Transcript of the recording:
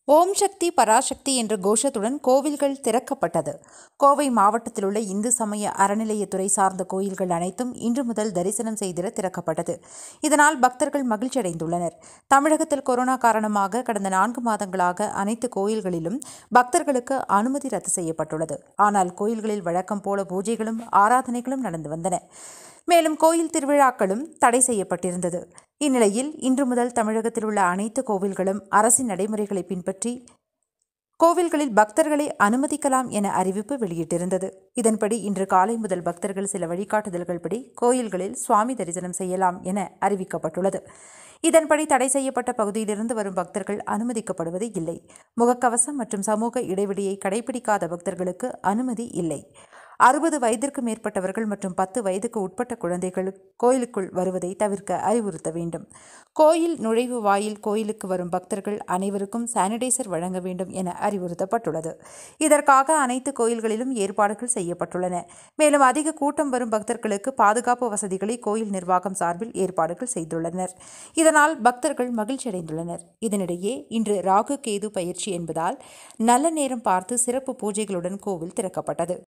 ஓம் சக்தி பராசக்தி என்ற கோஷத்துடன் கோவில்கள் திறக்கப்பட்டது கோவை மாவட்டத்தில் உள்ள இந்து சமய அறநிலையத்துறை சார்ந்த கோயில்கள் அனைத்தும் இன்று முதல் தரிசனம் செய்திட திறக்கப்பட்டது இதனால் பக்தர்கள் மகிழ்ச்சியடைந்துள்ளனர் தமிழகத்தில் கொரோனா காரணமாக கடந்த நான்கு மாதங்களாக அனைத்து கோயில்களிலும் பக்தர்களுக்கு அனுமதி ரத்து செய்யப்பட்டுள்ளது ஆனால் கோயில்களில் வழக்கம் போல பூஜைகளும் ஆராதனைகளும் நடந்து வந்தன மேலும் கோயில் திருவிழாக்களும் தடை செய்யப்பட்டிருந்தது இந்நிலையில் இன்று முதல் தமிழகத்தில் உள்ள அனைத்து கோவில்களும் அரசின் நடைமுறைகளை பின்பற்றி கோவில்களில் பக்தர்களை அனுமதிக்கலாம் என அறிவிப்பு வெளியிட்டிருந்தது இதன்படி இன்று காலை முதல் பக்தர்கள் சில வழிகாட்டுதல்கள்படி கோயில்களில் சுவாமி தரிசனம் செய்யலாம் என அறிவிக்கப்பட்டுள்ளது இதன்படி தடை செய்யப்பட்ட பகுதியிலிருந்து வரும் பக்தர்கள் அனுமதிக்கப்படுவது இல்லை முகக்கவசம் மற்றும் சமூக இடைவெளியை கடைபிடிக்காத பக்தர்களுக்கு அனுமதி இல்லை அறுபது வயதிற்கு மேற்பட்டவர்கள் மற்றும் பத்து வயதுக்கு உட்பட்ட குழந்தைகள் கோயிலுக்குள் வருவதை தவிர்க்க அறிவுறுத்த வேண்டும் கோயில் நுழைவு வாயில் கோயிலுக்கு வரும் பக்தர்கள் அனைவருக்கும் சானிடைசர் வழங்க வேண்டும் என அறிவுறுத்தப்பட்டுள்ளது இதற்காக அனைத்து கோயில்களிலும் ஏற்பாடுகள் செய்யப்பட்டுள்ளன மேலும் அதிக கூட்டம் வரும் பக்தர்களுக்கு பாதுகாப்பு வசதிகளை கோயில் நிர்வாகம் சார்பில் ஏற்பாடுகள் செய்துள்ளனர் இதனால் பக்தர்கள் மகிழ்ச்சியடைந்துள்ளனர் இதனிடையே இன்று ராகு கேது பயிற்சி என்பதால் நல்ல நேரம் பார்த்து சிறப்பு பூஜைகளுடன் கோவில் திறக்கப்பட்டது